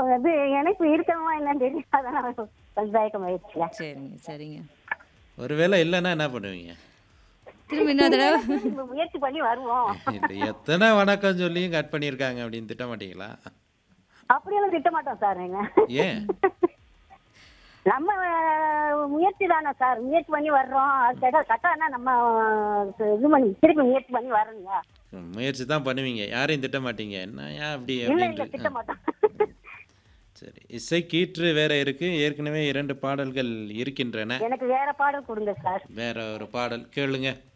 அது எனக்கு இருக்கணுமா என்னன்னு தெரியல அதான் கொஞ்சம் தயக்கம் ஆயிடுச்சுல சரிங்க சரிங்க ஒருவேளை இல்லைன்னா என்ன பண்ணுவீங்க திரும்ப இன்னொரு தடவை முயற்சி பண்ணி வருவோம் இது எத்தனை வணக்கம் சொல்லியும் கட் பண்ணியிருக்காங்க அப்படின்னு திட்ட மாட்டீங்களா அப்படியெல்லாம் திட்ட மாட்டோம் சார் எங்க ஏன் நம்ம அஹ், முயற்சி தானே சார் முயற்சி பண்ணி வர்றோம் அது கேட்டா கட்டானா நம்ம அஹ், இது பண்ணி திருப்பி முயற்சி பண்ணி வரணுங்க முயற்சி தான் பண்ணுவீங்க யாரையும் திட்ட மாட்டீங்க என்ன ஏன் அப்படி இல்ல இல்ல அப்படின்ட்டு திட்ட மாட்டோம் சரி இசை கீற்று வேற இருக்கு ஏற்கனவே இரண்டு பாடல்கள் இருக்கின்றன எனக்கு வேற பாடம் கொடுங்க சார் வேற ஒரு பாடல் கேளுங்க